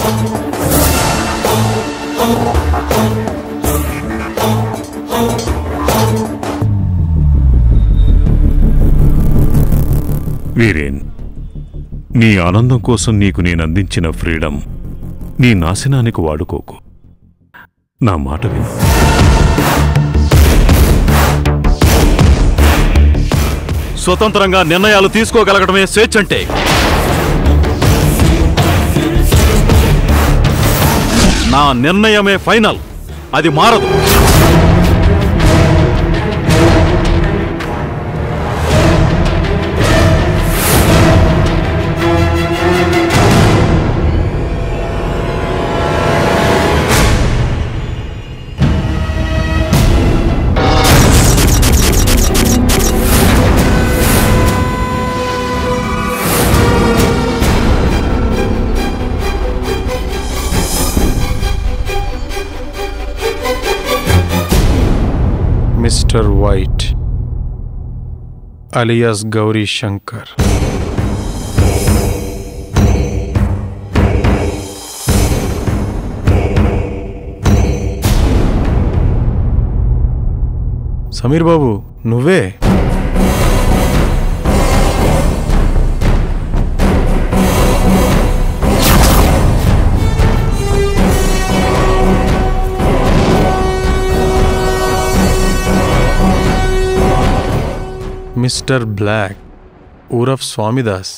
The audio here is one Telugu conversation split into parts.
వీరేన్ నీ ఆనందం కోసం నీకు నేను అందించిన ఫ్రీడమ్ నీ నాశనానికి వాడుకోకు నా మాట విను స్వతంత్రంగా నిర్ణయాలు తీసుకోగలగడమే స్వేచ్ఛ అంటే నా నిర్ణయమే ఫైనల్ అది మారదు mister white alias Gauri Shankar Sameer Babu నువ్వే మిస్టర్ బ్లాక్ ఊరఫ్ స్వామిదాస్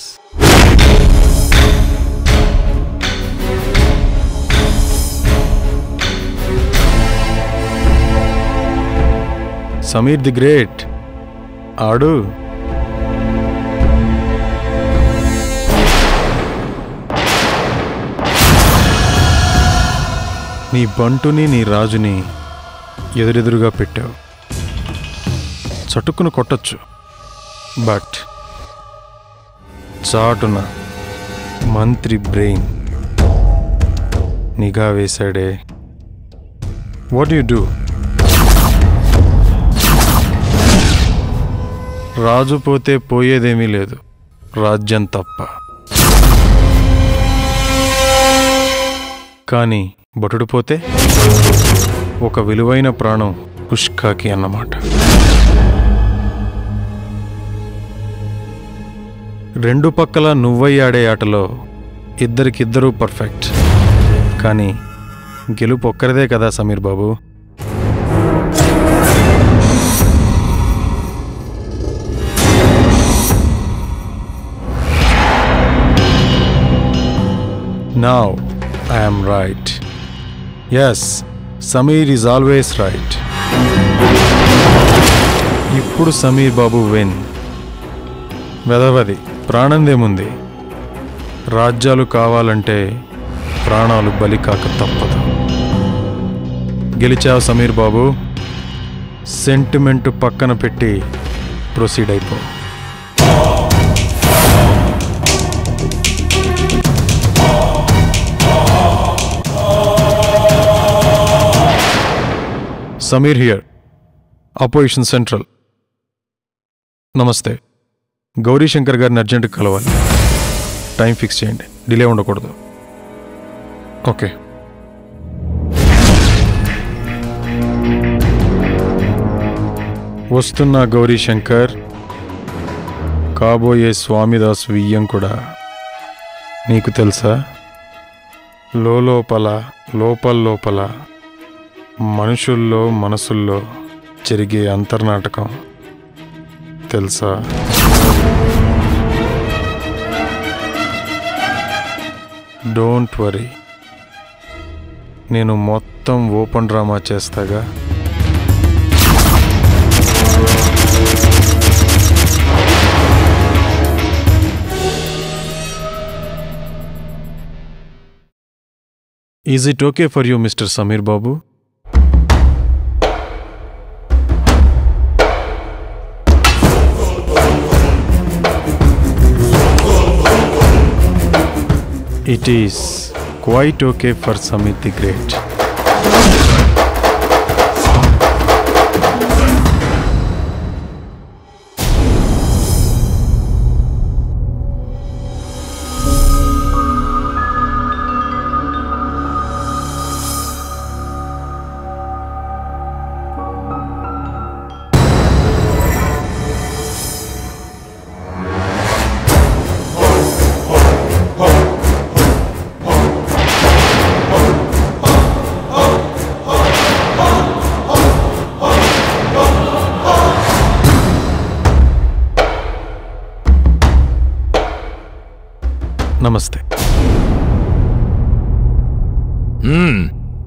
సమీర్ ది గ్రేట్ ఆడు నీ బంటుని నీ రాజుని ఎదురెదురుగా పెట్టావు చటుక్కును కొట్టొచ్చు బట్ చాటున మంత్రి బ్రెయిన్ నిఘా వేశాడే వాట్ యు డూ రాజు పోతే పోయేదేమీ లేదు రాజ్యం తప్ప కానీ బటుడు పోతే ఒక విలువైన ప్రాణం పుష్కాకి అన్నమాట రెండు పక్కల నువ్వయ్యాడే ఆటలో ఇద్దరికిద్దరూ పర్ఫెక్ట్ కానీ గెలుపు ఒక్కరిదే కదా Sameer Babu now I'm right yes Sameer is always right ఇప్పుడు సమీర్ బాబు విన్ వెదవది ప్రాణందేముంది రాజ్యాలు కావాలంటే ప్రాణాలు బలి కాక తప్పదు గెలిచావు సమీర్ బాబు సెంటిమెంట్ పక్కన పెట్టి ప్రొసీడ్ అయిపో సమీర్ హియర్ అపోజిషన్ సెంట్రల్ నమస్తే గౌరీశంకర్ గారిని అర్జెంటుగా కలవాలి టైం ఫిక్స్ చేయండి డిలే ఉండకూడదు ఓకే వస్తున్న గౌరీశంకర్ కాబోయే స్వామిదాస్ వియ్యం కూడా నీకు తెలుసా లోపల లోపల లోపల మనుషుల్లో మనసుల్లో జరిగే అంతర్నాటకం తెలుసా డోంట్ వరీ నేను మొత్తం ఓపెన్ డ్రామా చేస్తాగా is it okay for you mister Sameer Babu It is quite okay for Samit the Great. నమస్తే మ్మ్.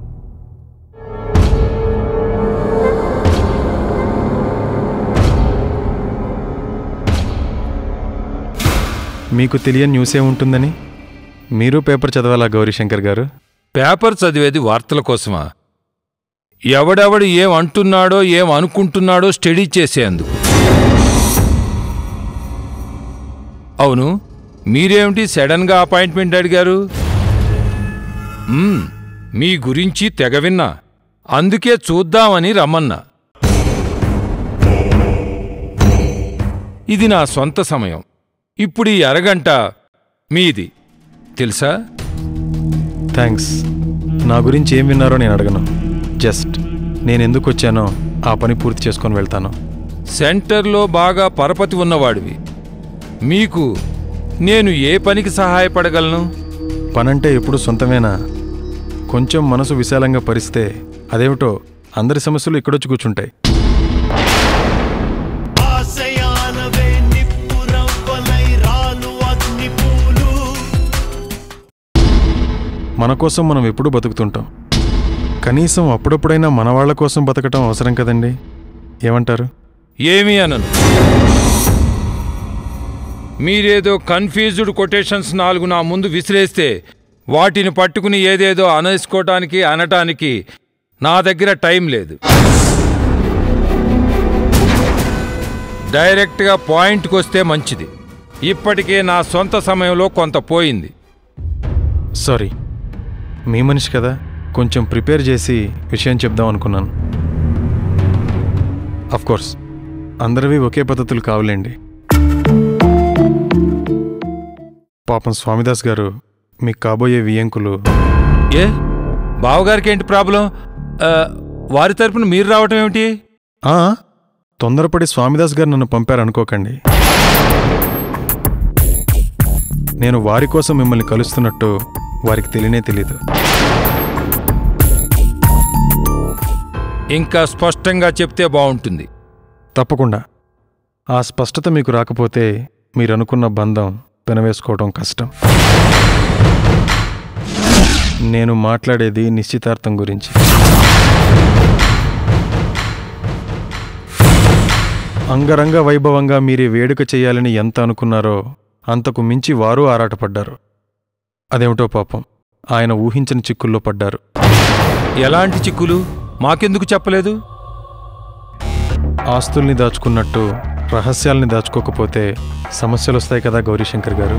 మీకు తెలియని న్యూస్ ఏముంటుందని మీరు పేపర్ చదవాలా గౌరీశంకర్ గారు పేపర్ చదివేది వార్తల కోసమా ఎవడెవడు ఏం అంటున్నాడో ఏం అనుకుంటున్నాడో స్టడీ చేసేందుకు అవును మీరేమిటి సడన్గా అపాయింట్మెంట్ అడిగారు మ్మ్, మీ గురించి తెగ విన్నా అందుకే చూద్దామని రమ్మన్నా ఇది నా సొంత సమయం ఇప్పుడు ఈ అరగంట మీది తెలుసా థ్యాంక్స్ నా గురించి ఏం విన్నారో నేను అడగను జస్ట్ నేను ఎందుకు వచ్చానో ఆ పని పూర్తి చేసుకొని వెళ్తాను సెంటర్లో బాగా పరపతి ఉన్నవాడివి మీకు నేను ఏ పనికి సహాయపడగలను పనంటే ఎప్పుడు సొంతమేనా కొంచెం మనసు విశాలంగా పరిస్తే అదేమిటో అందరి సమస్యలు ఇక్కడొచ్చి కూర్చుంటాయి ఆశయాలవే నిప్పురవ్వలై రాలు అగ్నిపూలు మన కోసం మనం ఎప్పుడూ బతుకుతుంటాం కనీసం అప్పుడప్పుడైనా మన వాళ్ళ కోసం బతకటం అవసరం కదండి ఏమంటారు ఏమీ అనను మీరేదో కన్ఫ్యూజ్డ్ కొటేషన్స్ నాలుగు నా ముందు విసిరేస్తే వాటిని పట్టుకుని ఏదేదో అనేసుకోవటానికి అనటానికి నా దగ్గర టైం లేదు డైరెక్ట్గా పాయింట్కి వస్తే మంచిది ఇప్పటికే నా సొంత సమయంలో కొంత పోయింది సారీ మీ మనిషి కదా కొంచెం ప్రిపేర్ చేసి విషయం చెప్దాం అనుకున్నాను కోర్స్ అందరివి ఒకే పద్ధతులు కావులేండి పాపం స్వామిదాస్ గారు మీకు కాబోయే వియంకులు ఏ బావగారికి ఏంటి ప్రాబ్లం ఆ, వారి తరపున మీరు రావటం ఏమిటి ఆ, తొందరపడి స్వామిదాస్ గారు నన్ను పంపారనుకోకండి నేను వారి కోసం మిమ్మల్ని కలుస్తున్నట్టు వారికి తెలియనే తెలీదు ఇంకా స్పష్టంగా చెప్తే బాగుంటుంది తప్పకుండా ఆ స్పష్టత మీకు రాకపోతే మీరు అనుకున్న బంధం పెనవేసుకోవడం కష్టం నేను మాట్లాడేది నిశ్చితార్థం గురించి అంగరంగ వైభవంగా మీరే వేడుక చేయాలని ఎంత అనుకున్నారో అంతకు మించి వారు ఆరాటపడ్డారు అదేమిటో పాపం ఆయన ఊహించని చిక్కుల్లో పడ్డారు ఎలాంటి చిక్కులు మాకెందుకు చెప్పలేదు ఆస్తుల్ని దాచుకున్నట్టు రహస్యాల్ని దాచుకోకపోతే సమస్యలు వస్తాయి కదా గౌరీశంకర్ గారు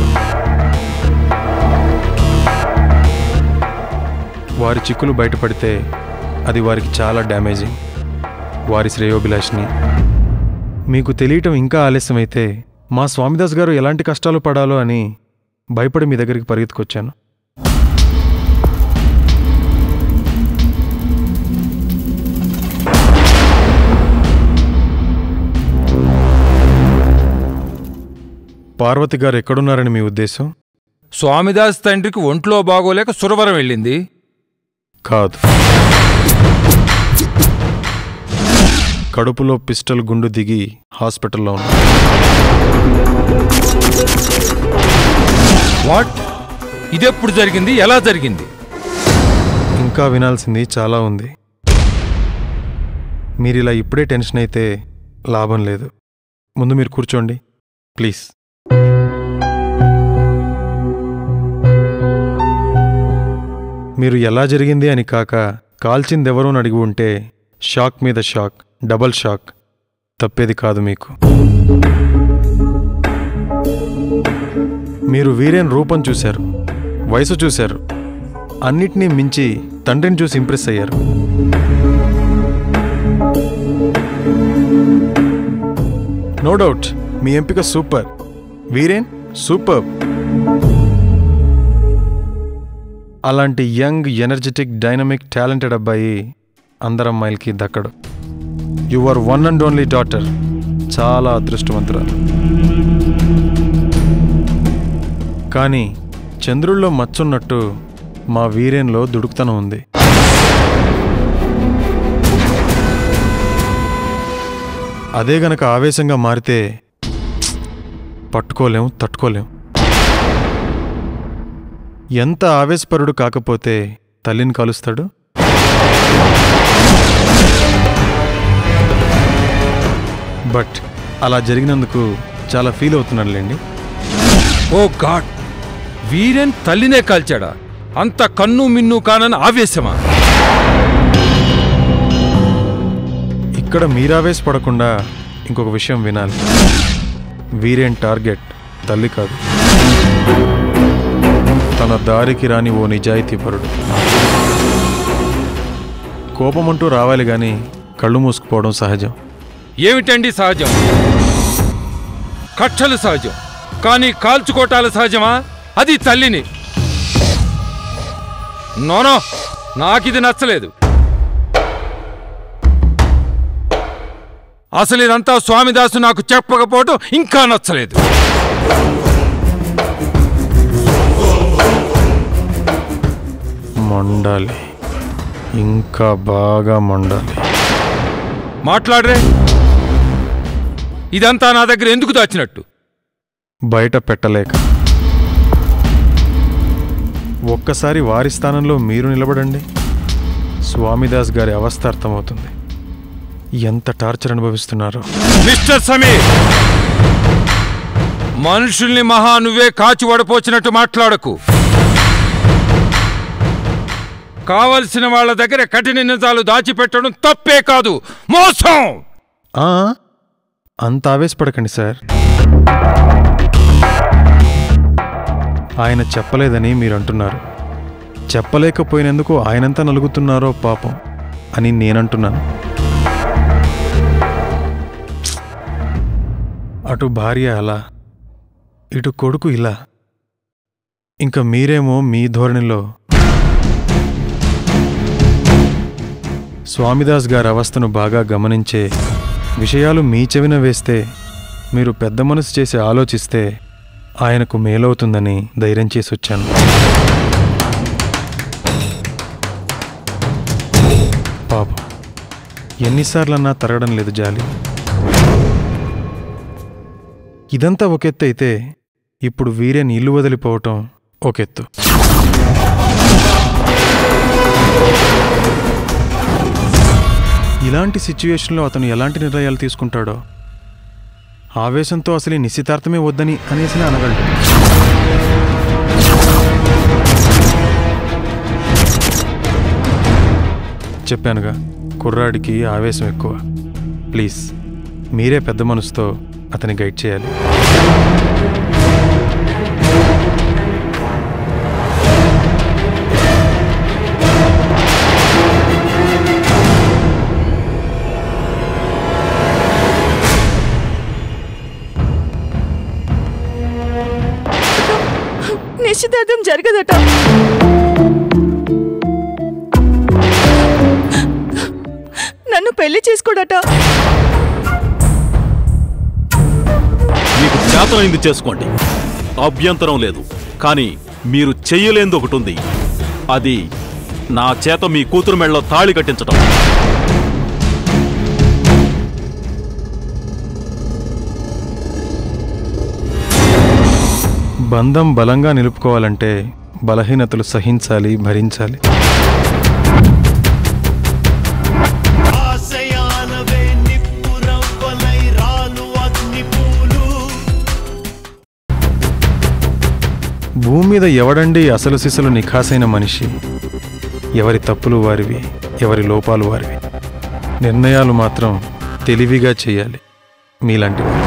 వారి చిక్కులు బయటపడితే అది వారికి చాలా డ్యామేజింగ్ వారి శ్రేయోభిలాష్ని మీకు తెలియటం ఇంకా ఆలస్యమైతే మా స్వామిదాస్ గారు ఎలాంటి కష్టాలు పడాలో అని భయపడి మీ దగ్గరికి పరిగెత్తుకొచ్చాను పార్వతి గారు ఎక్కడున్నారని మీ ఉద్దేశం స్వామిదాస్ తండ్రికి ఒంట్లో బాగోలేక సురవరం వెళ్ళింది కాదు కడుపులో పిస్టల్ గుండు దిగి హాస్పిటల్లో ఉన్నా వాట్ ఇదెప్పుడు జరిగింది ఎలా జరిగింది ఇంకా వినాల్సింది చాలా ఉంది మీరు ఇలా ఇప్పుడే టెన్షన్ అయితే లాభం లేదు ముందు మీరు కూర్చోండి ప్లీజ్ మీరు ఎలా జరిగింది అని కాక కాల్చిందెవరో అని అడిగి ఉంటే షాక్ మీద షాక్ డబల్ షాక్ తప్పేది కాదు మీకు మీరు వీరేన్ రూపం చూశారు వయసు చూశారు అన్నిటినీ మించి తండ్రిని చూసి ఇంప్రెస్ అయ్యారు నో డౌట్ మీ ఎంపిక సూపర్ వీరేన్ సూపర్ అలాంటి యంగ్ ఎనర్జెటిక్ డైనమిక్ టాలెంటెడ్ అబ్బాయి అందరమ్మాయిలకి దక్కడు your one and only daughter చాలా అదృష్టవంతురాలు కానీ చంద్రుల్లో మచ్చున్నట్టు మా వీరేన్లో దుడుకుతనం ఉంది అదే గనక ఆవేశంగా మారితే పట్టుకోలేం తట్టుకోలేం ఎంత ఆవేశపరుడు కాకపోతే తల్లిని కలుస్తాడు బట్ అలా జరిగినందుకు చాలా ఫీల్ అవుతున్నాడులేండి ఓ గాడ్ వీరేన్ తల్లినే కాల్చాడా అంత కన్ను మిన్ను కానని ఆవేశమా ఇక్కడ మీరావేశపడకుండా ఇంకొక విషయం వినాలి వీరేం టార్గెట్ తల్లి కాదు తన దారికి రాని ఓ నిజాయితీపరుడు కోపమంటూ రావాలి గాని కళ్ళు మూసుకుపోవడం సహజం ఏమిటండి సహజం కక్షలు సహజం కానీ కాల్చుకోటాలు సహజమా అది తల్లిని నోనో నాకిది నచ్చలేదు అసలు ఇదంతా స్వామిదాసు నాకు చెప్పకపోవటం ఇంకా నచ్చలేదు మండాలి ఇంకా బాగా మండాలి మాట్లాడరే ఇదంతా నా దగ్గర ఎందుకు దాచినట్టు బయట పెట్టలేక ఒక్కసారి వారి స్థానంలో మీరు నిలబడండి స్వామిదాస్ గారి అవస్థ అర్థమవుతుంది ఎంత టార్చర్ అనుభవిస్తున్నారో మిస్టర్ సమీర్ మనుషుల్ని మహా నువ్వే కాచి వడపోచినట్టు మాట్లాడకు కావలసిన వాళ్ళ దగ్గర కఠిన నిజాలు దాచిపెట్టడం తప్పే కాదు మోసం ఆ, అంత ఆవేశపడకండి సార్ ఆయన చెప్పలేదని మీరు అంటున్నారు చెప్పలేకపోయినందుకు ఆయనంతా నలుగుతున్నారో పాపం అని నేనంటున్నాను అటు భార్య అలా ఇటు కొడుకు ఇలా ఇంకా మీరేమో మీ ధోరణిలో స్వామిదాస్ గారి అవస్థను బాగా గమనించే విషయాలు మీ చెవిన వేస్తే మీరు పెద్ద మనసు చేసి ఆలోచిస్తే ఆయనకు మేలవుతుందని ధైర్యం చేసి వచ్చాను పాపం ఎన్నిసార్లన్నా తరగడం లేదు జాలి ఇదంతా ఒకెత్తు అయితే ఇప్పుడు వీరేని ఇల్లు వదిలిపోవటం ఒకెత్తు ఇలాంటి సిచ్యువేషన్లో అతను ఎలాంటి నిర్ణయాలు తీసుకుంటాడో ఆవేశంతో అసలు ఈ నిశ్చితార్థమే వద్దని అనేసిన అనగలడు చెప్పానుగా కుర్రాడికి ఆవేశం ఎక్కువ ప్లీజ్ మీరే పెద్ద మనసుతో అతని గైడ్ చేయాలి నిశ్చితార్థం జరగదట నన్ను పెళ్లి చేసుకోడట మీకు చేతనైంది చేసుకోండి అభ్యంతరం లేదు కానీ మీరు చెయ్యలేంది ఒకటి ఉంది అది నా చేత మీ కూతురు మెడలో తాళి కట్టించటం బంధం బలంగా నిలుపుకోవాలంటే బలహీనతలు సహించాలి భరించాలి ఆశయాలవే నిప్పురవ్వలై రాలు అగ్నిపూలు భూమి మీద ఎవడండి అసలు సిసలు నిఖాసైన మనిషి ఎవరి తప్పులు వారివి ఎవరి లోపాలు వారివి నిర్ణయాలు మాత్రం తెలివిగా చేయాలి మీలాంటి వారు.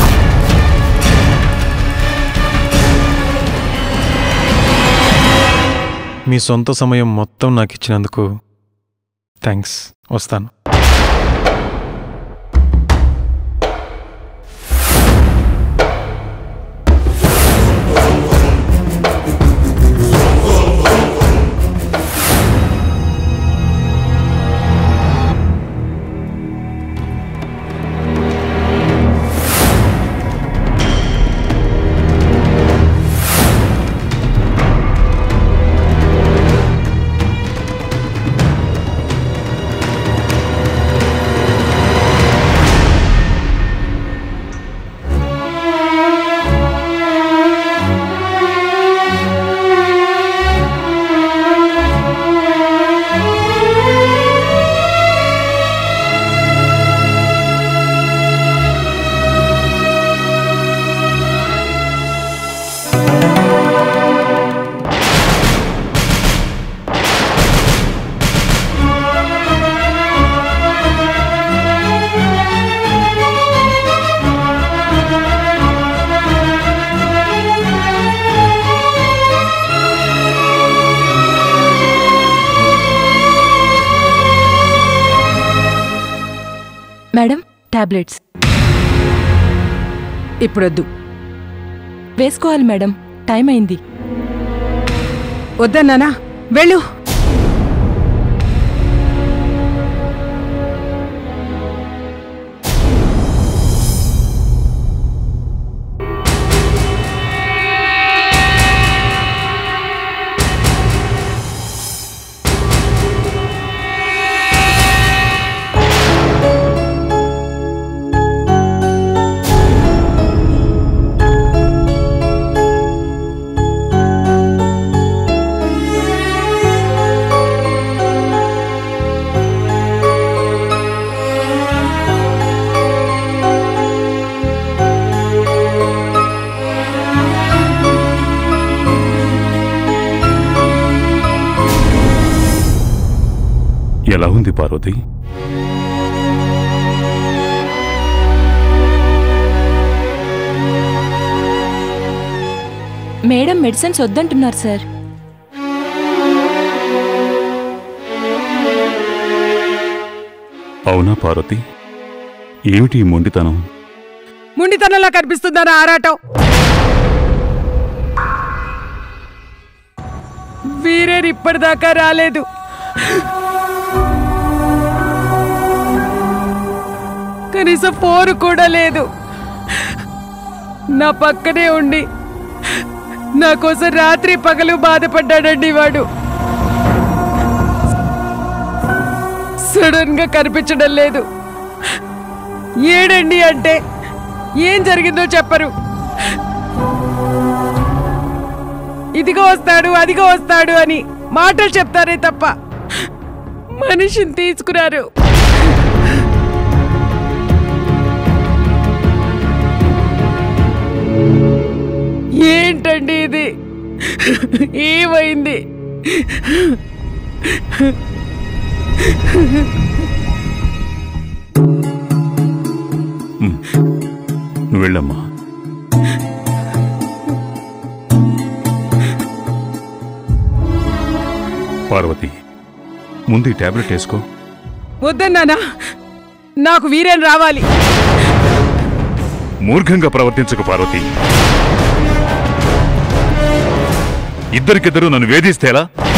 మీ సొంత సమయం మొత్తం నాకు ఇచ్చినందుకు థ్యాంక్స్ వస్తాను టాబ్లెట్స్ ఇప్పుడొద్దు వేసుకోవాలి మేడం టైం అయింది వద్దన్నానా వెళ్ళు ఎలా ఉంది పార్వతి మేడం మెడిసిన్స్ వద్దంటున్నారు సార్ అవునా పార్వతి ఏమిటి ఈ మొండితనం ముండితనంలా కనిపిస్తుందా ఆరాటం వీరేన్ ఇప్పటిదాకా రాలేదు కనీసం ఫోన్ కూడా లేదు నా పక్కనే ఉండి నా కోసం రాత్రి పగలు బాధపడ్డాడండి వాడు సడన్ గా కనిపించడం లేదు ఏడండి అంటే ఏం జరిగిందో చెప్పరు ఇదిగో వస్తాడు అదిగో వస్తాడు అని మాటలు చెప్తారే తప్ప మనిషిని తీసుకురారు ఏంటండి ఇది ఏమైంది నువ్వు వెళ్ళమ్మా పార్వతి ముందు ఈ టాబ్లెట్ వేసుకో వద్దన్నానా నాకు వీరేన్ రావాలి మూర్ఖంగా ప్రవర్తించకు పార్వతి ఇద్దరికిద్దరు నన్ను వేధిస్తే ఎలా